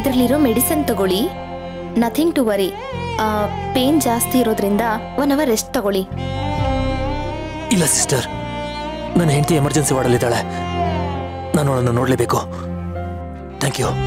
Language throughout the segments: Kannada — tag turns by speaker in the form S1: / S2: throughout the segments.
S1: ಇದರಲ್ಲಿರೋ ಮೆಡಿಸಿನ್ ತಗೊಳ್ಳಿ ನಥಿಂಗ್ ಟು ವರಿ ಪೇನ್ ಜಾಸ್ತಿ ಇರೋದ್ರಿಂದ ಒನ್ ಅವರ್ ರೆಸ್ಟ್ ತಗೊಳ್ಳಿ
S2: ಇಲ್ಲ ಸಿಸ್ಟರ್ ನನ್ನ ಹೆಂಡತಿ ಎಮರ್ಜೆನ್ಸಿ ವಾರ್ಡಲ್ಲಿದ್ದಾಳೆ ನಾನು ಅವಳನ್ನು ನೋಡಲೇಬೇಕು ಥ್ಯಾಂಕ್ ಯು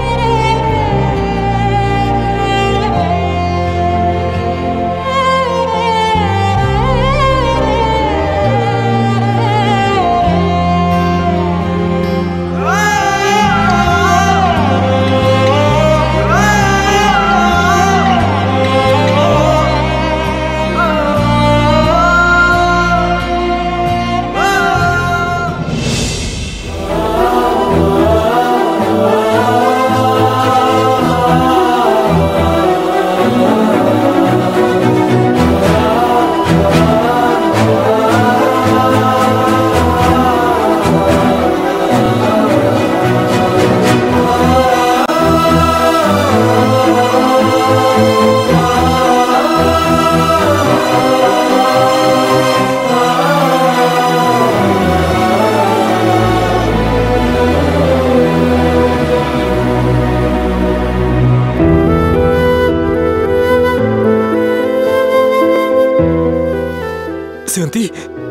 S2: ಸೇವಂತಿ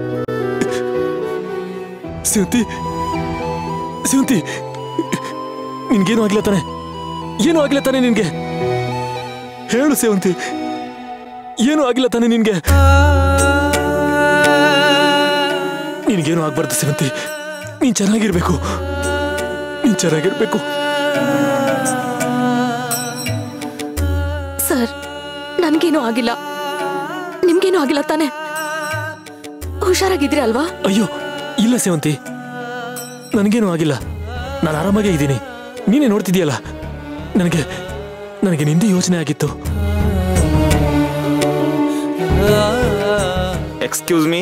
S2: ಸೇವಂತಿ ಸೇವಂತಿ ನಿನ್ಗೇನು ಆಗಿಲ್ಲ ತಾನೆ ಏನೂ ಆಗಿಲ್ಲ ತಾನೆ ನಿನ್ಗೆ ಹೇಳು ಸೇವಂತಿ ಏನೂ ಆಗಿಲ್ಲ ತಾನೆ ನಿನ್ಗೆ ನಿನ್ಗೇನು ಆಗ್ಬಾರ್ದು ಸೇವಂತಿ ನೀನ್ ಚೆನ್ನಾಗಿರ್ಬೇಕು ನೀನ್ ಚೆನ್ನಾಗಿರ್ಬೇಕು
S3: ಸರ್ ನನ್ಗೇನೂ ಆಗಿಲ್ಲ ನಿಮ್ಗೇನೂ ಆಗಿಲ್ಲ ತಾನೆ ಹುಷಾರಾಗಿದ್ರಿ ಅಲ್ವಾ
S2: ಅಯ್ಯೋ ಇಲ್ಲ ಸೇವಂತಿ ನನಗೇನು ಆಗಿಲ್ಲ ನಾನು ಆರಾಮಾಗೇ ಇದ್ದೀನಿ ನೀನೇ ನೋಡ್ತಿದ್ಯಲ್ಲ ನನಗೆ ನನಗೆ ನಿಂದೆ ಯೋಚನೆ ಆಗಿತ್ತು
S4: ಎಕ್ಸ್ಕ್ಯೂಸ್ ಮೀ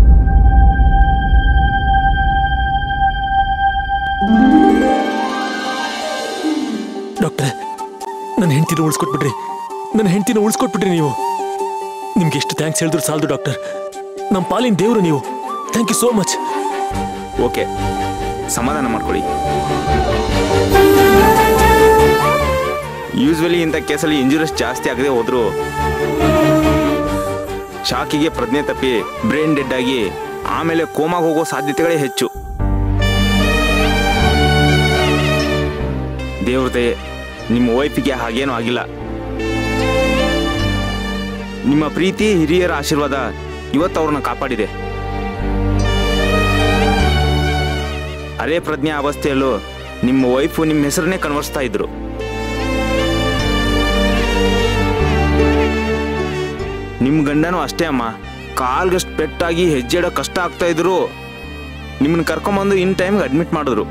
S2: ಡಾಕ್ಟ್ರೆ ನನ್ನ ಹೆಂಡ್ತಿನ ಉಳಿಸ್ಕೊಟ್ಬಿಟ್ರಿ ನನ್ನ ಹೆಂಡ್ತಿನ ಉಳಿಸ್ಕೊಟ್ಬಿಟ್ರಿ ನೀವು ನಿಮ್ಗೆ ಎಷ್ಟು ಥ್ಯಾಂಕ್ಸ್ ಹೇಳಿದ್ರು ಸಾಲದು ಡಾಕ್ಟರ್ ನಮ್ಮ ಪಾಲಿನ ದೇವರು ನೀವು thank you so much
S4: okay ಸಮಾಧಾನ ಮಾಡ್ಕೊಳ್ಳಿ ಯೂಸ್ವಲಿ ಇಂಥ ಕೇಸಲ್ಲಿ ಇಂಜುರೀಸ್ ಜಾಸ್ತಿ ಆಗದೆ ಹೋದ್ರು ಶಾಕಿಗೆ ಪ್ರಜ್ಞೆ ತಪ್ಪಿ ಬ್ರೈನ್ ಡೆಡ್ ಆಗಿ ಆಮೇಲೆ ಕೋಮಾಗ ಹೋಗೋ ಸಾಧ್ಯತೆಗಳೇ ಹೆಚ್ಚು ದೇವ್ರ ದಯೆ ನಿಮ್ಮ ವೈಫಿಗೆ ಹಾಗೇನೂ ಆಗಿಲ್ಲ ನಿಮ್ಮ ಪ್ರೀತಿ ಹಿರಿಯರ ಆಶೀರ್ವಾದ ಇವತ್ತು ಅವ್ರನ್ನ ಕಾಪಾಡಿದೆ ಅರೆ ಪ್ರಜ್ಞೆ ಅವಸ್ಥೆಯಲ್ಲೂ ನಿಮ್ಮ ವೈಫು ನಿಮ್ಮ ಹೆಸರನ್ನೇ ಕನ್ವರ್ಸ್ತಾ ಇದ್ರು ನಿಮ್ಮ ಗಂಡನೂ ಅಷ್ಟೇ ಅಮ್ಮ ಕಾಲ್ಗಷ್ಟು ಪೆಟ್ಟಾಗಿ ಹೆಜ್ಜೆ ಇಡೋ ಕಷ್ಟ ಆಗ್ತಾ ಇದ್ರು ನಿಮ್ಮನ್ನ ಕರ್ಕೊಂಬಂದು ಇನ್ ಟೈಮ್ಗೆ ಅಡ್ಮಿಟ್ ಮಾಡಿದ್ರು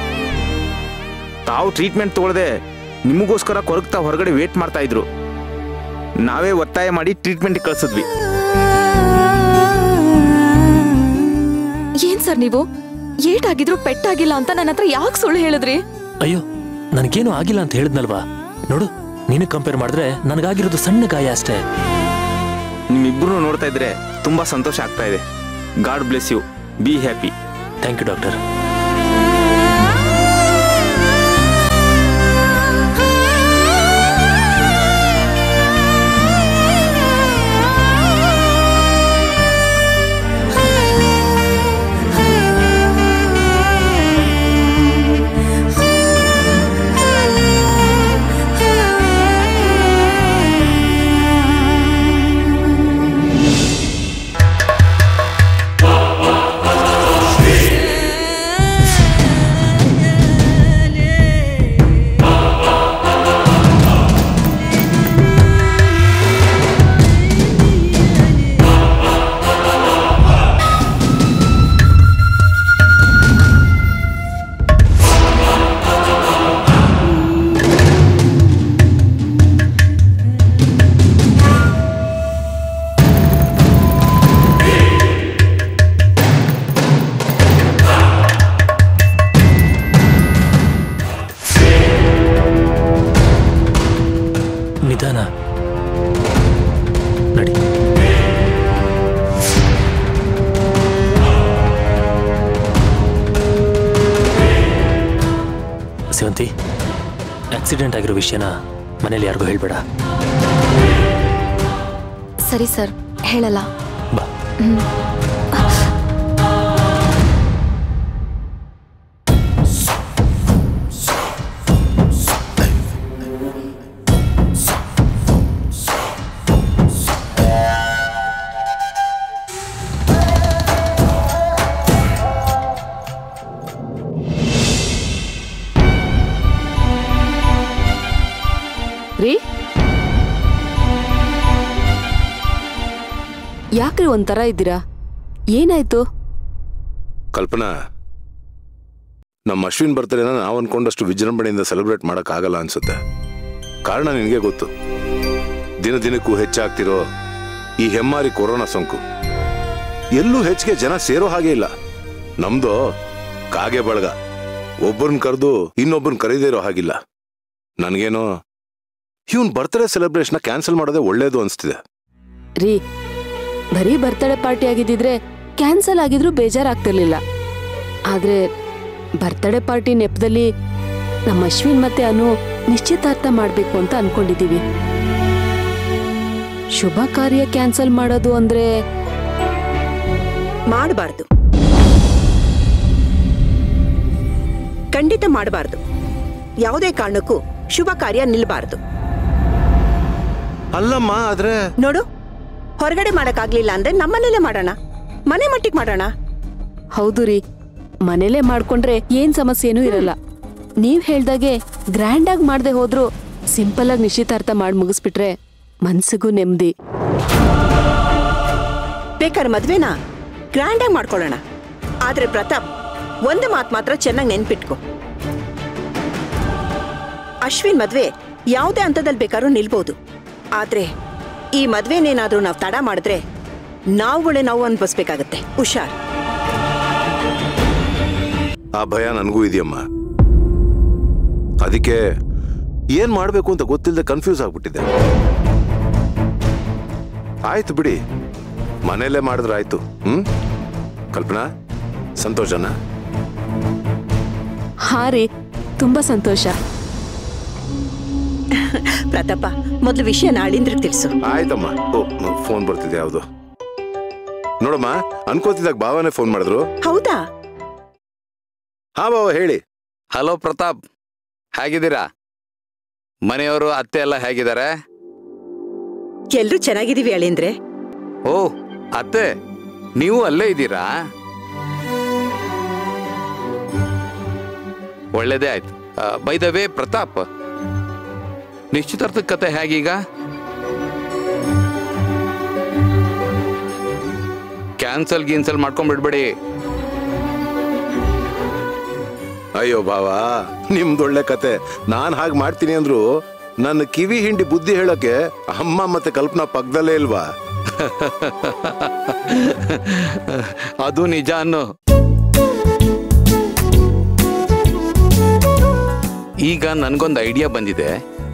S4: ತಾವು ಟ್ರೀಟ್ಮೆಂಟ್ ತಗೊಳ್ಳದೆ ನಿಮಗೋಸ್ಕರ ಕೊರಗ್ತಾ ಹೊರಗಡೆ ವೇಟ್ ಮಾಡ್ತಾ ಇದ್ರು ನಾವೇ ಒತ್ತಾಯ ಮಾಡಿ ಟ್ರೀಟ್ಮೆಂಟ್ ಕಳ್ಸಿದ್ವಿ
S3: ಏನ್ ಸರ್ ನೀವು ಏಟಾಗಿದ್ರು ಪೆಟ್ಟಾಗಿಲ್ಲ ಅಂತ ನನ್ನ ಹತ್ರ ಯಾಕೆ ಸುಳ್ಳು ಹೇಳಿದ್ರಿ
S2: ಅಯ್ಯೋ ನನಗೇನು ಆಗಿಲ್ಲ ಅಂತ ಹೇಳಿದ್ನಲ್ವಾ ನೋಡು ನೀನು ಕಂಪೇರ್ ಮಾಡಿದ್ರೆ ನನಗಾಗಿರೋದು ಸಣ್ಣ ಗಾಯ ಅಷ್ಟೇ
S4: ನಿಮ್ಮಿಬ್ರು ನೋಡ್ತಾ ಇದ್ರೆ ತುಂಬಾ ಸಂತೋಷ ಆಗ್ತಾ ಇದೆ God bless you be happy
S2: thank you doctor ನಿಧಾನ ನಡಿ ಸೇವಂತಿ ಆಕ್ಸಿಡೆಂಟ್ ಆಗಿರೋ ವಿಷಯನ ಮನೇಲಿ ಯಾರಿಗೂ ಹೇಳ್ಬೇಡ
S3: ಸರಿ ಸರ್ ಹೇಳಲ್ಲ
S2: ಬಾ
S3: ರೀ ಯಾಕ್ರಿ ಒಂಥರ ಇದ್ದೀರಾ ಏನಾಯ್ತು
S5: ಕಲ್ಪನಾ ನಮ್ಮ ಅಶ್ವಿನ್ ಬರ್ತಡೇನ ನಾವು ಅನ್ಕೊಂಡಷ್ಟು ವಿಜೃಂಭಣೆಯಿಂದ ಸೆಲೆಬ್ರೇಟ್ ಆಗಲ್ಲ ಅನ್ಸುತ್ತೆ ಕಾರಣ ನಿನಗೆ ಗೊತ್ತು ದಿನ ದಿನಕ್ಕೂ ಹೆಚ್ಚಾಗ್ತಿರೋ ಈ ಹೆಮ್ಮಾರಿ ಕೊರೋನಾ ಸೋಂಕು ಎಲ್ಲೂ ಹೆಚ್ಚಿಗೆ ಜನ ಸೇರೋ ಹಾಗೆ ಇಲ್ಲ ನಮ್ದು ಕಾಗೆ ಬಳಗ ಒಬ್ಬರನ್ನ ಕರೆದು ಇನ್ನೊಬ್ಬರನ್ನ ಕರೀದೇ ಇರೋ ಹಾಗಿಲ್ಲ ನನಗೇನೋ ಇವನ್ ಬರ್ತ್ಡೇ ಸೆಲೆಬ್ರೇಷನ್ ಕ್ಯಾನ್ಸಲ್ ಮಾಡೋದೇ ಒಳ್ಳೇದು ಅನ್ಸ್ತಿದೆ
S3: ರೀ ಬರೀ ಬರ್ತಡೇ ಪಾರ್ಟಿ ಆಗಿದ್ದಿದ್ರೆ ಕ್ಯಾನ್ಸಲ್ ಆಗಿದ್ರು ಬೇಜಾರಾಗ್ತಿರ್ಲಿಲ್ಲ ಆದ್ರೆ ಬರ್ತಡೇ ಪಾರ್ಟಿ ನೆಪದಲ್ಲಿ ನಮ್ಮ ಅಶ್ವಿನ್ ಮತ್ತೆ ಅನು ನಿಶ್ಚಿತಾರ್ಥ ಮಾಡ್ಬೇಕು ಅಂತ ಅನ್ಕೊಂಡಿದೀವಿ ಶುಭ ಕಾರ್ಯ ಕ್ಯಾನ್ಸಲ್ ಮಾಡೋದು ಅಂದ್ರೆ
S6: ಮಾಡಬಾರ್ದು ಖಂಡಿತ ಮಾಡಬಾರ್ದು ಯಾವುದೇ ಕಾರಣಕ್ಕೂ ಶುಭ ಕಾರ್ಯ ನಿಲ್ಬಾರ್ದು
S5: ಅಲ್ಲಮ್ಮ ಆದ್ರೆ
S6: ನೋಡು ಹೊರಗಡೆ ಮಾಡಕ್ಕಾಗ್ಲಿಲ್ಲ ಅಂದ್ರೆ ನಮ್ಮನೇಲೆ ಮಾಡೋಣ ಮನೆ ಮಟ್ಟಿಗೆ ಮಾಡೋಣ
S3: ಹೌದು ರೀ ಮನೇಲೆ ಮಾಡ್ಕೊಂಡ್ರೆ ಏನ್ ಸಮಸ್ಯೆನೂ ಇರಲ್ಲ ನೀವ್ ಹೇಳ್ದಾಗೆ ಗ್ರ್ಯಾಂಡ್ ಆಗಿ ಮಾಡ್ದೆ ಹೋದ್ರು ಸಿಂಪಲ್ ಆಗಿ ನಿಶ್ಚಿತಾರ್ಥ ಮಾಡಿ ಮುಗಿಸ್ಬಿಟ್ರೆ ಮನ್ಸಿಗೂ ನೆಮ್ಮದಿ
S6: ಬೇಕಾದ್ರೆ ಮದ್ವೆನ ಗ್ರ್ಯಾಂಡ್ ಆಗಿ ಮಾಡ್ಕೊಳ್ಳೋಣ ಆದ್ರೆ ಪ್ರತಾಪ್ ಒಂದು ಮಾತು ಮಾತ್ರ ಚೆನ್ನಾಗಿ ನೆನ್ಪಿಟ್ಕೊ ಅಶ್ವಿನ್ ಮದ್ವೆ ಯಾವುದೇ ಹಂತದಲ್ಲಿ ಬೇಕಾದ್ರೂ ನಿಲ್ಬೋದು ಆದ್ರೆ ಈ ಮದ್ವೆನೇನಾದ್ರೂ ನಾವು ತಡ ಮಾಡಿದ್ರೆ ನಾವುಗಳೇ ನಾವು ಅನ್ಭವಿಸ್ಬೇಕಾಗತ್ತೆ ಹುಷಾರ್
S5: ಆ ಭಯ ನನಗೂ ಇದೆಯಮ್ಮ ಅದಕ್ಕೆ ಏನ್ ಮಾಡ್ಬೇಕು ಅಂತ ಗೊತ್ತಿಲ್ಲದೆ ಕನ್ಫ್ಯೂಸ್ ಆಗ್ಬಿಟ್ಟಿದ್ದೆ ಆಯ್ತು ಬಿಡಿ ಮನೆಯಲ್ಲೇ ಮಾಡಿದ್ರೆ ಆಯ್ತು ಹ್ಮ್ ಕಲ್ಪನಾ ಸಂತೋಷನಾ
S3: ಹಾ ರೀ ತುಂಬಾ ಸಂತೋಷ
S6: ಪ್ರತಾಪ ಮೊದಲು ವಿಷಯ ನಾಳಿಂದ್ರ ತಿಳಿಸು
S5: ಆಯ್ತಮ್ಮ ಓ ಫೋನ್ ಬರ್ತಿದೆ ಯಾವ್ದು ನೋಡಮ್ಮ ಅನ್ಕೋತಿದ್ದಾಗ ಭಾವನೆ ಫೋನ್ ಮಾಡಿದ್ರು
S6: ಹೌದಾ
S5: ಹಾ ಬಾವ ಹೇಳಿ
S7: ಹಲೋ ಪ್ರತಾಪ್ ಹೇಗಿದ್ದೀರಾ ಮನೆಯವರು ಅತ್ತೆ ಎಲ್ಲ ಹೇಗಿದ್ದಾರೆ
S6: ಎಲ್ರೂ ಚೆನ್ನಾಗಿದೀವಿ ಅಳಿಂದ್ರೆ
S7: ಓ ಅತ್ತೆ ನೀವು ಅಲ್ಲೇ ಇದ್ದೀರಾ ಒಳ್ಳೇದೇ ಆಯ್ತು ಬೈ ದ ವೇ ಪ್ರತಾಪ್ ನಿಶ್ಚಿತಾರ್ಥದ ಕತೆ ಹೇಗೀಗ ಕ್ಯಾನ್ಸಲ್ ಗೀನ್ಸಲ್ ಮಾಡ್ಕೊಂಡ್ಬಿಡ್ಬೇಡಿ
S5: ಅಯ್ಯೋ ಭಾವ ನಿಮ್ದೊಳ್ಳೆ ಕತೆ ನಾನ್ ಹಾಗೆ ಮಾಡ್ತೀನಿ ಅಂದ್ರು ನನ್ನ ಕಿವಿ ಹಿಂಡಿ ಬುದ್ಧಿ ಹೇಳೋಕೆ ಅಮ್ಮ ಮತ್ತೆ ಕಲ್ಪನಾ ಪಕ್ಕದಲ್ಲೇ ಇಲ್ವಾ
S7: ಅದು ನಿಜ ಅನ್ನು ಈಗ ನನ್ಗೊಂದು ಐಡಿಯಾ ಬಂದಿದೆ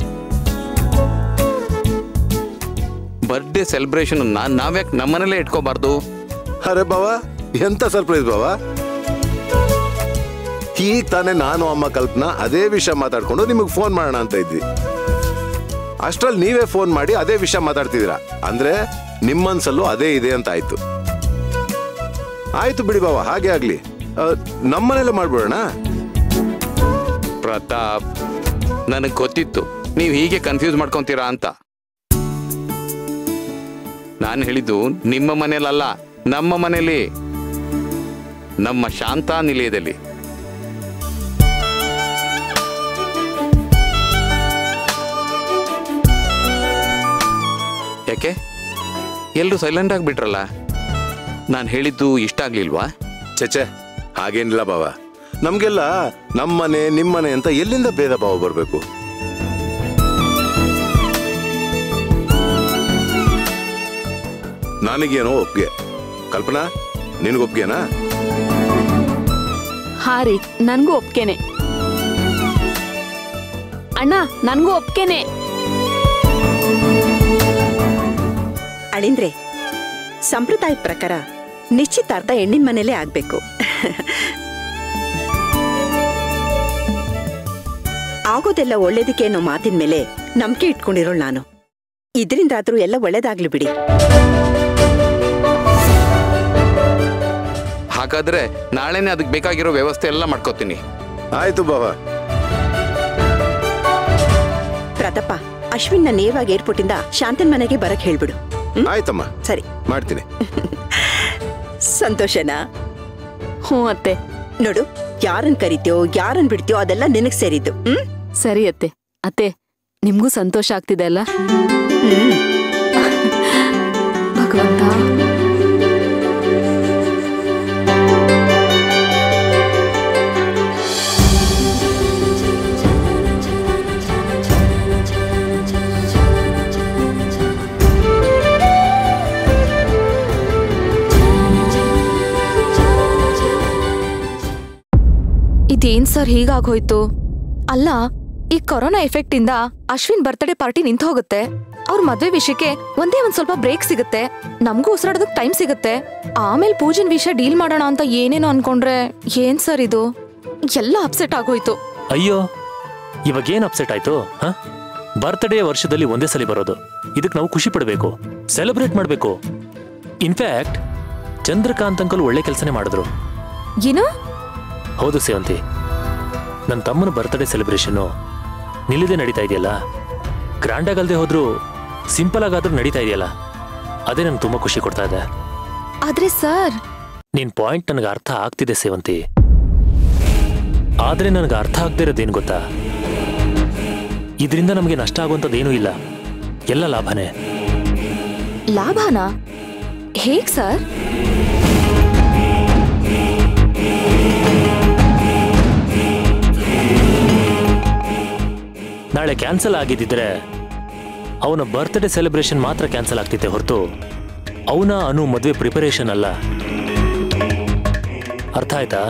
S7: ಬರ್ಡೇ ಸೆಲೆಬ್ರೇಷನ್ ನಾವ್ಯಾಕೆ ನಮ್ಮನೇಲೇ ಇಟ್ಕೋಬಾರ್ದು
S5: ಅರೆ ಬಾವ ಎಂತ ಸರ್ಪ್ರೈಸ್ ಬಾವ ಈಗ ತಾನೇ ನಾನು ಅಮ್ಮ ಕಲ್ಪನಾ ಅದೇ ವಿಷಯ ಮಾತಾಡ್ಕೊಂಡು ನಿಮಗೆ ಫೋನ್ ಮಾಡೋಣ ಅಂತ ಇದ್ವಿ ಅಷ್ಟ್ರಲ್ಲಿ ನೀವೇ ಫೋನ್ ಮಾಡಿ ಅದೇ ವಿಷಯ ಮಾತಾಡ್ತಿದ್ದೀರಾ ಅಂದ್ರೆ ನಿಮ್ಮನ್ಸಲ್ಲೂ ಅದೇ ಇದೆ ಅಂತ ಆಯ್ತು ಆಯ್ತು ಬಿಡಿ ಬಾವ ಹಾಗೆ ಆಗ್ಲಿ ಆ, ನಮ್ಮನೇಲೆ ಮಾಡ್ಬಿಡೋಣ
S7: ಪ್ರತಾಪ್ ನನಗೆ ಗೊತ್ತಿತ್ತು ನೀವು ಹೀಗೆ ಕನ್ಫ್ಯೂಸ್ ಮಾಡ್ಕೊಂತೀರಾ ಅಂತ ನಾನು ಹೇಳಿದ್ದು ನಿಮ್ಮ ಮನೇಲಲ್ಲ ನಮ್ಮ ಮನೇಲಿ ನಮ್ಮ ಶಾಂತ ನಿಲಯದಲ್ಲಿ ಯಾಕೆ ಎಲ್ಲರೂ ಸೈಲೆಂಟ್ ಆಗಿಬಿಟ್ರಲ್ಲ ನಾನು ಹೇಳಿದ್ದು ಇಷ್ಟ ಆಗ್ಲಿಲ್ವಾ
S5: ಚಚೆ ಹಾಗೇನಿಲ್ಲ ಬಾವ ನಮ್ಗೆಲ್ಲ ನಮ್ಮನೆ ನಿಮ್ಮನೆ ಅಂತ ಎಲ್ಲಿಂದ ಭೇದ ಭಾವ ಬರಬೇಕು ನನಗೇನೋ ಒಪ್ಗೆ ಕಲ್ಪನಾ ನಿನಗೊಪ್ಗೆನಾ
S3: ಹಾ ರೀ ನನ್ಗೂ ಒಪ್ಕೆನೆ ಅಣ್ಣ ನನ್ಗೂ ಒಪ್ಕೆನೆ
S6: ಅಳಿಂದ್ರೆ ಸಂಪ್ರದಾಯದ ಪ್ರಕಾರ ನಿಶ್ಚಿತಾರ್ಥ ಹೆಣ್ಣಿನ ಮನೇಲೇ ಆಗ್ಬೇಕು ಆಗೋದೆಲ್ಲ ಒಳ್ಳೇದಕ್ಕೆ ಅನ್ನೋ ಮಾತಿನ ಮೇಲೆ ನಂಬಿಕೆ ಇಟ್ಕೊಂಡಿರೋಳು ನಾನು ಇದರಿಂದಾದ್ರೂ ಎಲ್ಲ ಒಳ್ಳೇದಾಗ್ಲಿ ಬಿಡಿ
S7: ಹಾಗಾದ್ರೆ ನಾಳೆನೇ ಅದಕ್ಕೆ ಬೇಕಾಗಿರೋ ವ್ಯವಸ್ಥೆ ಎಲ್ಲ ಮಾಡ್ಕೋತೀನಿ
S5: ಆಯ್ತು ಬಾವ
S6: ಪ್ರತಾಪ ಅಶ್ವಿನ್ನ ನೇರವಾಗಿ ಏರ್ಪೋರ್ಟಿಂದ ಶಾಂತನ್ ಮನೆಗೆ ಬರಕ್ ಹೇಳ್ಬಿಡು ಹ್ಮ್?
S5: ಆಯ್ತಮ್ಮ
S6: ಸರಿ
S5: ಮಾಡ್ತೀನಿ
S6: ಸಂತೋಷನಾ
S3: ಹ್ಞೂ ಅತ್ತೆ
S6: ನೋಡು ಯಾರನ್ ಕರಿತೀಯೋ ಯಾರನ್ ಬಿಡ್ತೀಯೋ ಅದೆಲ್ಲ ನಿನಗ್ ಸೇರಿದ್ದು ಹ್ಮ್
S3: ಸರಿ ಅತ್ತೆ ಅತ್ತೆ ನಿಮ್ಗೂ ಸಂತೋಷ ಆಗ್ತಿದೆ ಅಲ್ಲ
S6: ಹ್ಮ್
S3: ಭಗವಂತ
S1: ಇದೇನ್ ಸರ್ ಹೀಗಾಗೋಯ್ತು ಅಲ್ಲ ಈ ಕೊರೋನಾ ಎಫೆಕ್ಟ್ ಇಂದ ಅಶ್ವಿನ್ ಬರ್ತ್ಡೇ ಪಾರ್ಟಿ ನಿಂತು ಹೋಗುತ್ತೆ ಅವ್ರ ಮದ್ವೆ ವಿಷಯಕ್ಕೆ ಒಂದೇ ಒಂದ್ ಸ್ವಲ್ಪ ಬ್ರೇಕ್ ಸಿಗುತ್ತೆ ನಮಗೂ ಉಸಿರಾಡೋದಕ್ ಟೈಮ್ ಸಿಗುತ್ತೆ ಆಮೇಲೆ ಪೂಜನ್ ವಿಷಯ ಡೀಲ್ ಮಾಡೋಣ ಅಂತ ಏನೇನೋ ಅನ್ಕೊಂಡ್ರೆ ಏನ್ ಸರ್ ಇದು ಎಲ್ಲ ಅಪ್ಸೆಟ್ ಆಗೋಯ್ತು
S2: ಅಯ್ಯೋ ಇವಾಗೇನ್ ಅಪ್ಸೆಟ್ ಆಯ್ತು ಹ ಬರ್ತ್ಡೇ ವರ್ಷದಲ್ಲಿ ಒಂದೇ ಸಲ ಬರೋದು ಇದಕ್ಕೆ ನಾವು ಖುಷಿ ಪಡಬೇಕು ಸೆಲೆಬ್ರೇಟ್ ಮಾಡಬೇಕು ಇನ್ಫ್ಯಾಕ್ಟ್ ಚಂದ್ರಕಾಂತ್ ಅಂಕಲ್ ಒಳ್ಳೆ ಕೆಲಸನೇ ಮಾಡಿದ್ರು
S1: ಏನು
S2: ಹೌದು ಸೇವಂತಿ ನನ್ನ ತಮ್ಮನ ಬರ್ತ್ಡೇ ಸೆಲೆಬ್ರೇಷನ್ನು ನಿಲ್ಲದೆ ನಡೀತಾ ಇದೆಯಲ್ಲ ಗ್ರ್ಯಾಂಡ್ ಆಗಲ್ದೆ ಹೋದ್ರು ಸಿಂಪಲ್ ಆಗಾದ್ರೂ ನಡೀತಾ ಇದೆಯಲ್ಲ ಅದೇ ನಂಗೆ ತುಂಬಾ ಖುಷಿ ಕೊಡ್ತಾ ಇದೆ
S1: ಆದ್ರೆ ಸರ್
S2: ನಿನ್ ಪಾಯಿಂಟ್ ನನಗೆ ಅರ್ಥ ಆಗ್ತಿದೆ ಸೇವಂತಿ ಆದ್ರೆ ನನಗೆ ಅರ್ಥ ಆಗದೆ ಇರೋದೇನು ಗೊತ್ತಾ ಇದರಿಂದ ನಮಗೆ ನಷ್ಟ ಆಗುವಂಥದ್ದೇನೂ ಇಲ್ಲ ಎಲ್ಲ ಲಾಭನೇ
S1: ಲಾಭನಾ ಹೇಗ್ ಸರ್
S2: ನಾಳೆ ಕ್ಯಾನ್ಸಲ್ ಆಗಿದ್ದಿದ್ರೆ ಅವನ ಬರ್ತ್ಡೇ ಸೆಲೆಬ್ರೇಷನ್ ಮಾತ್ರ ಕ್ಯಾನ್ಸಲ್ ಆಗ್ತಿತ್ತೆ ಹೊರತು ಅವನ ಅನು ಮದುವೆ ಪ್ರಿಪರೇಷನ್ ಅಲ್ಲ ಅರ್ಥ ಆಯ್ತಾ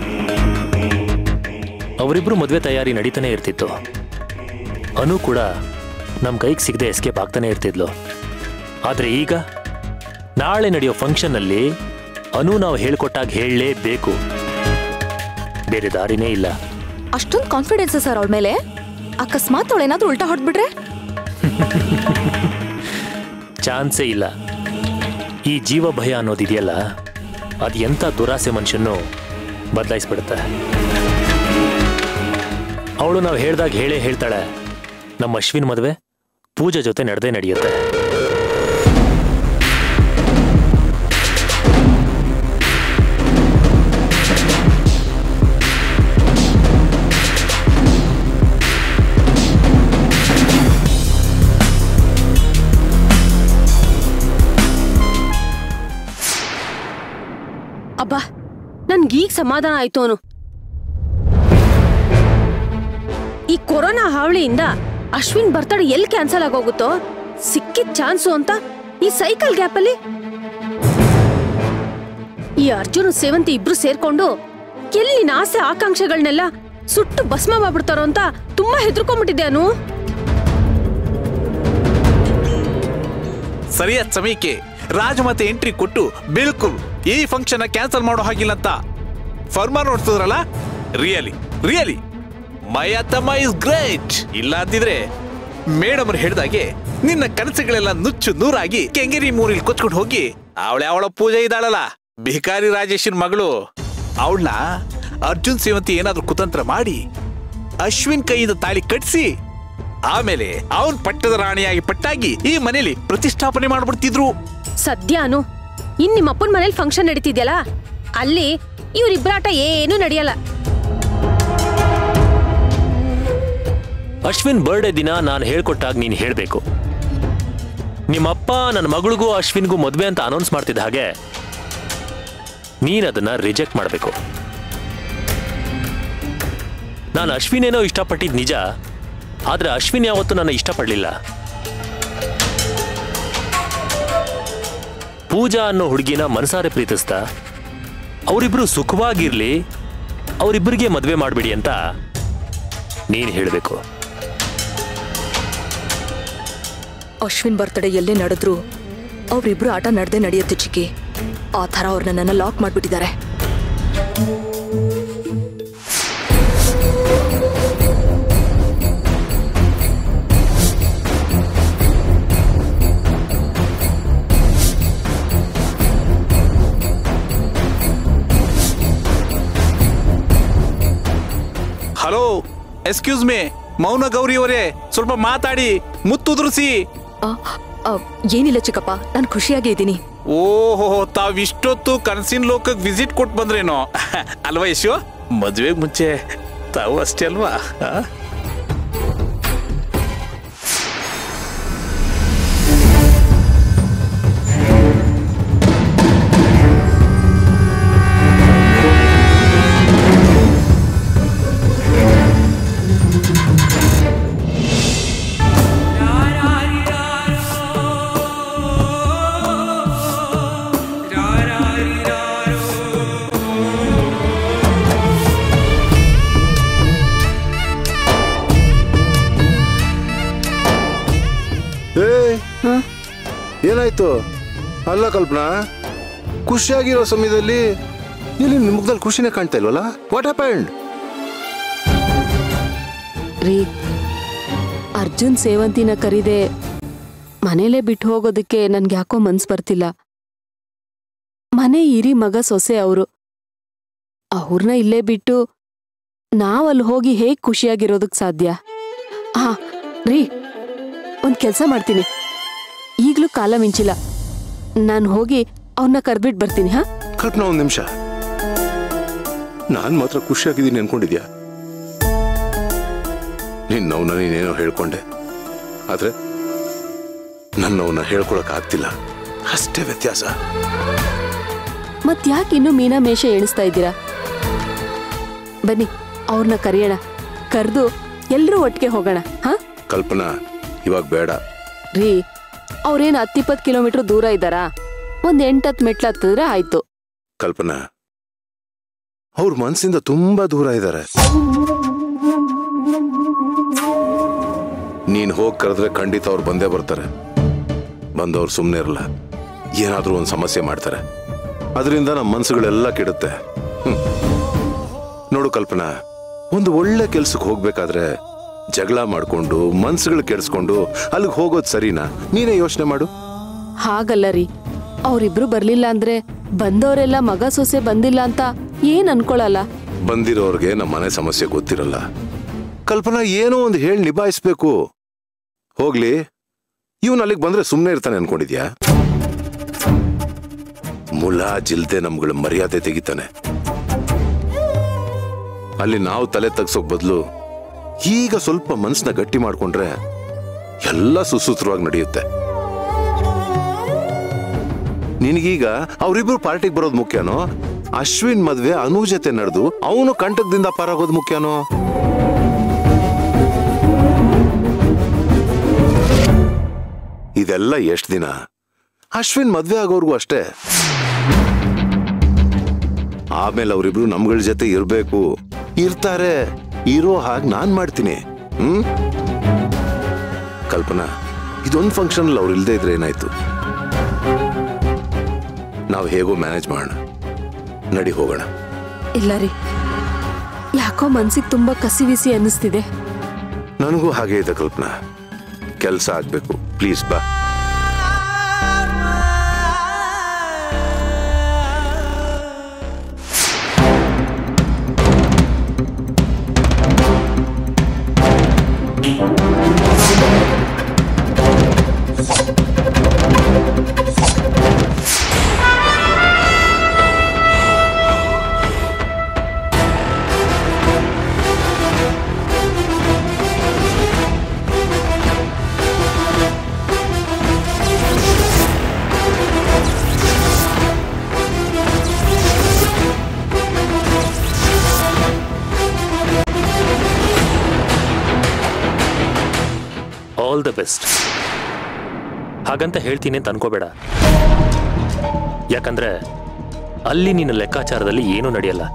S2: ಅವರಿಬ್ರು ಮದುವೆ ತಯಾರಿ ನಡೀತಾನೆ ಇರ್ತಿತ್ತು ಅನು ಕೂಡ ನಮ್ಮ ಕೈಗೆ ಸಿಗದೆ ಎಸ್ಕೇಪ್ ಆಗ್ತಾನೆ ಇರ್ತಿದ್ಲು ಆದರೆ ಈಗ ನಾಳೆ ನಡೆಯೋ ಫಂಕ್ಷನ್ನಲ್ಲಿ ಅನು ನಾವು ಹೇಳ್ಕೊಟ್ಟಾಗ ಹೇಳಲೇಬೇಕು ಬೇರೆ ದಾರಿನೇ ಇಲ್ಲ
S1: ಅಷ್ಟೊಂದು ಕಾನ್ಫಿಡೆನ್ಸ್ ಸರ್ ಅವಳ ಮೇಲೆ ಅಕಸ್ಮಾತ್ ಅವಳೇನಾದ್ರೂ ಉಲ್ಟಾ ಹೊಡ್ಬಿಟ್ರೆ
S2: ಚಾನ್ಸೇ ಇಲ್ಲ ಈ ಜೀವ ಭಯ ಅನ್ನೋದಿದೆಯಲ್ಲ ಅದು ಎಂಥ ದುರಾಸೆ ಮನುಷ್ಯನ್ನು ಬದಲಾಯಿಸ್ಬಿಡುತ್ತೆ ಅವಳು ನಾವು ಹೇಳ್ದಾಗ ಹೇಳೇ ಹೇಳ್ತಾಳೆ ನಮ್ಮ ಅಶ್ವಿನ್ ಮದುವೆ ಪೂಜೆ ಜೊತೆ ನಡೆದೇ ನಡೆಯುತ್ತೆ
S3: ಅಬ್ಬಾ ನನ್ಗೀಗ ಸಮಾಧಾನ ಆಯ್ತು ಅವನು ಈ ಕೊರೋನಾ ಹಾವಳಿಯಿಂದ ಅಶ್ವಿನ್ ಬರ್ತಡೇ ಎಲ್ಲಿ ಕ್ಯಾನ್ಸಲ್ ಆಗೋಗುತ್ತೋ ಸಿಕ್ಕಿದ್ ಚಾನ್ಸು ಅಂತ ಈ ಸೈಕಲ್ ಗ್ಯಾಪಲ್ಲಿ ಈ ಅರ್ಜುನ್ ಸೇವಂತಿ ಇಬ್ರು ಸೇರ್ಕೊಂಡು ಎಲ್ಲಿನ ಆಸೆ ಆಕಾಂಕ್ಷೆಗಳನ್ನೆಲ್ಲ ಸುಟ್ಟು ಭಸ್ಮ ಮಾಡ್ಬಿಡ್ತಾರೋ ಅಂತ ತುಂಬಾ ಹೆದರ್ಕೊಂಡ್ಬಿಟ್ಟಿದ್ದೆ ಅನು
S8: ಸರಿಯಾದ ಸಮಯಕ್ಕೆ ರಾಜಮಾತೆ ಎಂಟ್ರಿ ಕೊಟ್ಟು ಬಿಲ್ಕುಲ್ ಈ ಫಂಕ್ಷನ್ ಕ್ಯಾನ್ಸಲ್ ಮಾಡೋ ಹಾಗಿಲ್ಲ ಅಂತ ಫರ್ಮಾನ್ ನೋಡ್ತಿದ್ರಲ್ಲ ರಿಯಲಿ ರಿಯಲಿ ಮೈ ಅತ್ತಮ್ಮ ಇಸ್ ಗ್ರೇಟ್ ಇಲ್ಲ ಅಂತಿದ್ರೆ ಮೇಡಮ್ ಅವ್ರು ಹೇಳ್ದಾಗೆ ನಿನ್ನ ಕನಸುಗಳೆಲ್ಲ ನುಚ್ಚು ನೂರಾಗಿ ಕೆಂಗೇರಿ ಮೂರಿಲ್ ಕೊಚ್ಕೊಂಡು ಹೋಗಿ ಅವಳೆ ಅವಳ ಪೂಜೆ ಇದ್ದಾಳಲ್ಲ ಭಿಕಾರಿ ರಾಜೇಶನ್ ಮಗಳು ಅವಳನ್ನ ಅರ್ಜುನ್ ಸೇವಂತಿ ಏನಾದ್ರೂ ಕುತಂತ್ರ ಮಾಡಿ ಅಶ್ವಿನ್ ಕೈಯಿಂದ ತಾಳಿ ಕಟ್ಸಿ ಆಮೇಲೆ ಅವನ್ ಪಟ್ಟದ ರಾಣಿಯಾಗಿ ಪಟ್ಟಾಗಿ ಈ ಮನೇಲಿ ಪ್ರತಿಷ್ಠಾಪನೆ ಮಾಡ್ಬಿಡ್ತಿದ್ರು
S3: ಸದ್ಯ ಅನು ಇನ್ ನಿಮ್ಮ ಅಪ್ಪನ ಮನೇಲಿ ಫಂಕ್ಷನ್ ನಡೀತಿದ್ಯಲ್ಲ ಅಲ್ಲಿ ಇವ್ರಿಬ್ರಾಟ ಏನೂ ನಡೆಯಲ್ಲ
S2: ಅಶ್ವಿನ್ ಬರ್ಡೇ ದಿನ ನಾನು ಹೇಳ್ಕೊಟ್ಟಾಗ ನೀನು ಹೇಳಬೇಕು ನಿಮ್ಮಪ್ಪ ನನ್ನ ಮಗಳಿಗೂ ಅಶ್ವಿನ್ಗೂ ಮದುವೆ ಅಂತ ಅನೌನ್ಸ್ ಮಾಡ್ತಿದ್ದ ಹಾಗೆ ನೀನು ಅದನ್ನ ರಿಜೆಕ್ಟ್ ಮಾಡಬೇಕು ನಾನು ಅಶ್ವಿನ್ ಏನೋ ಇಷ್ಟಪಟ್ಟಿದ್ದು ನಿಜ ಆದ್ರೆ ಅಶ್ವಿನ್ ಯಾವತ್ತೂ ನನ್ನ ಇಷ್ಟಪಡಲಿಲ್ಲ ಪೂಜಾ ಅನ್ನೋ ಹುಡುಗಿನ ಮನಸಾರೆ ಪ್ರೀತಿಸ್ತಾ ಅವರಿಬ್ರು ಸುಖವಾಗಿರ್ಲಿ ಅವರಿಬ್ಬರಿಗೆ ಮದುವೆ ಮಾಡಿಬಿಡಿ ಅಂತ ನೀನು ಹೇಳಬೇಕು
S1: ಅಶ್ವಿನ್ ಬರ್ತಡೇ ಎಲ್ಲೇ ನಡೆದ್ರು ಅವ್ರಿಬ್ರು ಆಟ ನಡೆದೇ ನಡೆಯುತ್ತೆ ಚಿಕ್ಕಿ ಆ ಥರ ಅವ್ರು ನನ್ನನ್ನು ಲಾಕ್ ಮಾಡ್ಬಿಟ್ಟಿದ್ದಾರೆ
S8: hello excuse me Mouna Gowri ಅವರೇ ಸ್ವಲ್ಪ ಮಾತಾಡಿ ಮುತ್ತುದುರಿಸಿ
S1: ಆ, ಆ, ಏನಿಲ್ಲ ಚಿಕ್ಕಪ್ಪ ನಾನು ಖುಷಿಯಾಗಿ ಇದ್ದೀನಿ
S8: ಓಹೋ ತಾವ್ ಇಷ್ಟೊತ್ತು ಕನಸಿನ ಲೋಕಕ್ಕೆ ವಿಸಿಟ್ ಕೊಟ್ಟು ಬಂದ್ರೇನೋ ಅಲ್ವಾ ಯಶು ಮದ್ವೆಗ್ ಮುಂಚೆ ತಾವು ಅಷ್ಟೇ ಅಲ್ವಾ ಆ?
S5: ಏ ಏನಾಯ್ತು ಅಲ್ಲ ಕಲ್ಪನಾ ಖುಷಿಯಾಗಿರೋ ಸಮಯದಲ್ಲಿ ಇಲ್ಲಿ ನಿಮ್ ಮುಖದಲ್ಲಿ ಖುಷಿನೇ ಕಾಣ್ತಾ ಇಲ್ವಲ್ಲ ವಾಟ್ ಹ್ಯಾಪಂಡ್
S3: ರೀ ಅರ್ಜುನ್ ಸೇವಂತಿನ ಕರೀದೆ ಮನೇಲೇ ಬಿಟ್ಟು ಹೋಗೋದಕ್ಕೆ ನನ್ಗೆ ಯಾಕೋ ಮನ್ಸ್ ಬರ್ತಿಲ್ಲ ಮನೆ ಇರಿ ಮಗ ಸೊಸೆ ಅವರು ಅವ್ರನ್ನ ಇಲ್ಲೇ ಬಿಟ್ಟು ನಾವಲ್ಲಿ ಹೋಗಿ ಹೇಗ್ ಖುಷಿಯಾಗಿರೋದಕ್ ಸಾಧ್ಯ ಹಾ ರೀ ಒಂದ್ ಕೆಲ್ಸ ಮಾಡ್ತೀನಿ ಈಗ್ಲೂ ಕಾಲ ಮಿಂಚಿಲ್ಲ ನಾನು ಹೋಗಿ ಅವನ್ನ ಕರ್ಬಿಟ್ ಬರ್ತೀನಿ ಹಾ
S5: ಕಲ್ಪನಾ ಒಂದ್ ನಿಮಿಷ ನಾನ್ ಮಾತ್ರ ಖುಷಿಯಾಗಿದ್ದೀನಿ ಅನ್ಕೊಂಡಿದ್ಯಾ ನಿನ್ನವನ್ನ ನೀನೇನೋ ಹೇಳ್ಕೊಂಡೆ ಆದ್ರೆ ನನ್ನವನ್ನ ಹೇಳ್ಕೊಳಕ್ ಆಗ್ತಿಲ್ಲ ಅಷ್ಟೇ ವ್ಯತ್ಯಾಸ
S3: ಮತ್ ಯಾಕೆ ಇನ್ನೂ ಮೀನಾ ಮೇಷ ಎಣಿಸ್ತಾ ಇದ್ದೀರಾ ಬನ್ನಿ ಅವ್ರನ್ನ ಕರೆಯೋಣ ಕರೆದು ಎಲ್ರೂ ಒಟ್ಟಿಗೆ ಹೋಗೋಣ ಹಾ
S5: ಕಲ್ಪನಾ ಇವಾಗ ಬೇಡ
S3: ರೀ ಅವ್ರೇನ್ ಹತ್ತಿಪ್ಪತ್ತು ಕಿಲೋಮೀಟರ್ ದೂರ ಇದ್ದಾರಾ ಒಂದ್ ಎಂಟತ್ತು ಮೆಟ್ಲು ಹತ್ತಿದ್ರೆ ಆಯ್ತು
S5: ಕಲ್ಪನಾ ಅವ್ರ ಮನ್ಸಿಂದ ತುಂಬಾ ದೂರ ಇದ್ದಾರೆ ನೀನ್ ಹೋಗ್ ಕರೆದ್ರೆ ಖಂಡಿತ ಅವ್ರು ಬಂದೇ ಬರ್ತಾರೆ ಬಂದವ್ರು ಸುಮ್ಮನೆ ಇರಲ್ಲ ಏನಾದ್ರೂ ಒಂದು ಸಮಸ್ಯೆ ಮಾಡ್ತಾರೆ ಅದರಿಂದ ನಮ್ಮ ಮನ್ಸುಗಳೆಲ್ಲ ಕೆಡುತ್ತೆ ಹ್ಮ್. ನೋಡು ಕಲ್ಪನಾ ಒಂದು ಒಳ್ಳೆ ಕೆಲ್ಸಕ್ಕೆ ಹೋಗ್ಬೇಕಾದ್ರೆ ಜಗಳ ಮಾಡ್ಕೊಂಡು ಮನ್ಸುಗಳು ಕೆಡಿಸ್ಕೊಂಡು ಅಲ್ಲಿಗೆ ಹೋಗೋದು ಸರಿನಾ ನೀನೇ ಯೋಚನೆ ಮಾಡು
S3: ಹಾಗಲ್ಲ ರೀ ಅವ್ರಿಬ್ರು ಬರ್ಲಿಲ್ಲ ಅಂದ್ರೆ ಬಂದವರೆಲ್ಲ ಮಗ ಸೊಸೆ ಬಂದಿಲ್ಲ ಅಂತ ಏನ್ ಅನ್ಕೊಳಲ್ಲ
S5: ಬಂದಿರೋರ್ಗೆ ನಮ್ಮ ಮನೆ ಸಮಸ್ಯೆ ಗೊತ್ತಿರಲ್ಲ ಕಲ್ಪನಾ ಏನೋ ಒಂದು ಹೇಳಿ ನಿಭಾಯಿಸ್ಬೇಕು ಹೋಗ್ಲಿ ಇವನ್ ಅಲ್ಲಿಗೆ ಬಂದ್ರೆ ಸುಮ್ಮನೆ ಇರ್ತಾನೆ ಅನ್ಕೊಂಡಿದ್ಯಾ ಮುಲಾಜಿಲ್ದೆ ನಮ್ಗಳ ಮರ್ಯಾದೆ ತೆಗಿತಾನೆ ಅಲ್ಲಿ ನಾವು ತಲೆ ತಗ್ಸೋಕ್ ಬದಲು ಈಗ ಸ್ವಲ್ಪ ಮನ್ಸನ್ನ ಗಟ್ಟಿ ಮಾಡ್ಕೊಂಡ್ರೆ ಎಲ್ಲ ಸುಸೂತ್ರವಾಗಿ ನಡೆಯುತ್ತೆ ನಿನಗೀಗ ಅವರಿಬ್ರು ಪಾರ್ಟಿಗೆ ಬರೋದು ಮುಖ್ಯನೋ ಅಶ್ವಿನ್ ಮದ್ವೆ ಅನು ಜೊತೆ ನಡೆದು ಅವನು ಕಂಟಕದಿಂದ ಪಾರಾಗೋದು ಮುಖ್ಯನೋ ಇದೆಲ್ಲ ಎಷ್ಟ್ ದಿನ ಅಶ್ವಿನ್ ಮದ್ವೆ ಆಗೋರ್ಗೂ ಅಷ್ಟೇ ಆಮೇಲೆ ಅವರಿಬ್ರು ನಮ್ಗಳ ಜೊತೆ ಇರ್ಬೇಕು ಇರ್ತಾರೆ ಇರೋ ಹಾಗೆ ನಾನ್ ಮಾಡ್ತೀನಿ ಹ್ಮ್ ಕಲ್ಪನಾ ಇದೊಂದು ಫಂಕ್ಷನ್ ಅವ್ರು ಇಲ್ದೇ ಇದ್ರೆ ಏನಾಯ್ತು ನಾವು ಹೇಗೋ ಮ್ಯಾನೇಜ್ ಮಾಡೋಣ ನಡಿ ಹೋಗೋಣ
S3: ಇಲ್ಲ ರೀ ಯಾಕೋ ಮನ್ಸಿಗೆ ತುಂಬಾ ಕಸಿವಿಸಿ ಅನ್ನಿಸ್ತಿದೆ
S5: ನನಗೂ ಹಾಗೆ ಇದೆ ಕಲ್ಪನಾ ಕೆಲಸ ಆಗ್ಬೇಕು ಪ್ಲೀಸ್ ಬಾ
S2: ಆಲ್ ದ ಬೆಸ್ಟ್ ಹಾಗಂತ ಹೇಳ್ತೀನಿ ಅಂತ ಅನ್ಕೋಬೇಡ ಯಾಕಂದ್ರೆ ಅಲ್ಲಿ ನಿನ್ನ ಲೆಕ್ಕಾಚಾರದಲ್ಲಿ ಏನೂ ನಡೆಯಲ್ಲ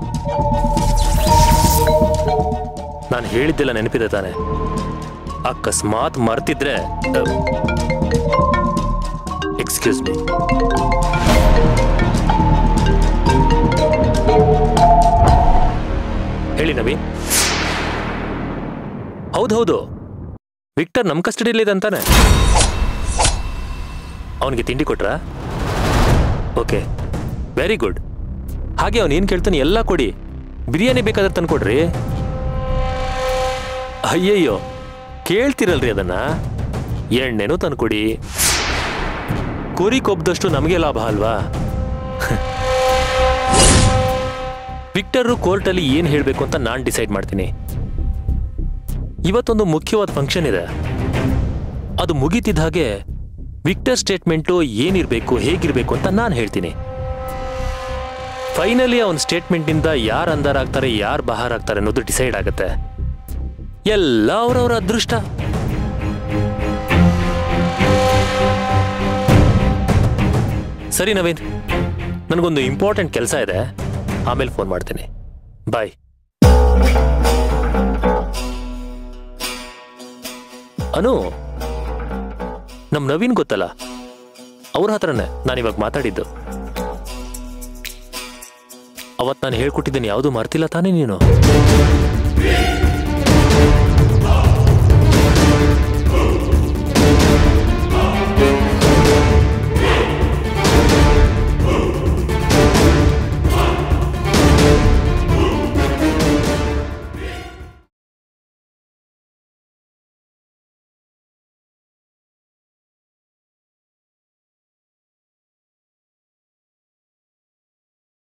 S2: ನಾನು ಹೇಳಿದ್ದೆಲ್ಲ ನೆನಪಿದೆ ತಾನೆ ಅಕಸ್ಮಾತ್ ಮರ್ತಿದ್ರೆ ಎಕ್ಸ್ಕ್ಯೂಸ್ ಮೀ ಹೇಳಿ ನವೀನ್ ಹೌದೌದು ವಿಕ್ಟರ್ ನಮ್ಮ ಕಸ್ಟಡಿಯಲ್ಲಿದೆ ಅಂತಾನೆ ಅವನಿಗೆ ತಿಂಡಿ ಕೊಟ್ರಾ ಓಕೆ ವೆರಿ ಗುಡ್ ಹಾಗೆ ಅವನು ಏನು ಕೇಳ್ತಾನೆ ಎಲ್ಲ ಕೊಡಿ ಬಿರಿಯಾನಿ ಬೇಕಾದ್ರೆ ತಂದ್ಕೊಡ್ರಿ ಅಯ್ಯಯ್ಯೋ ಕೇಳ್ತಿರಲ್ರಿ ಅದನ್ನ ಎಣ್ಣೆನೂ ತಂದ್ಕೊಡಿ ಕುರಿ ಕೊಬ್ದಷ್ಟು ನಮಗೆ ಲಾಭ ಅಲ್ವಾ ವಿಕ್ಟರ್ ಕೋರ್ಟಲ್ಲಿ ಏನ್ ಹೇಳ್ಬೇಕು ಅಂತ ನಾನ್ ಡಿಸೈಡ್ ಮಾಡ್ತೀನಿ ಇವತ್ತೊಂದು ಮುಖ್ಯವಾದ ಫಂಕ್ಷನ್ ಇದೆ ಅದು ಮುಗೀತಿದ್ದ ಹಾಗೆ ವಿಕ್ಟರ್ ಸ್ಟೇಟ್ಮೆಂಟು ಏನಿರ್ಬೇಕು ಹೇಗಿರ್ಬೇಕು ಅಂತ ನಾನು ಹೇಳ್ತೀನಿ ಫೈನಲಿ ಅವನ ಸ್ಟೇಟ್ಮೆಂಟ್ನಿಂದ ಯಾರು ಅಂದಾರಾಗ್ತಾರೆ ಯಾರು ಬಹಾರ್ ಆಗ್ತಾರೆ ಅನ್ನೋದು ಡಿಸೈಡ್ ಆಗುತ್ತೆ ಎಲ್ಲ ಅವರವರ ಅದೃಷ್ಟ ಸರಿ ನವೀನ್ ನನಗೊಂದು ಇಂಪಾರ್ಟೆಂಟ್ ಕೆಲಸ ಇದೆ ಆಮೇಲೆ ಫೋನ್ ಮಾಡ್ತೀನಿ ಬಾಯ್ ಅನು ನಮ್ ನವೀನ್ ಗೊತ್ತಲ್ಲ ಅವ್ರ ಹತ್ರನೇ ನಾನಿವಾಗ ಮಾತಾಡಿದ್ದು ಅವತ್ ನಾನು ಹೇಳ್ಕೊಟ್ಟಿದ್ದೇನೆ ಯಾವುದು ಮರ್ತಿಲ್ಲ ತಾನೇ ನೀನು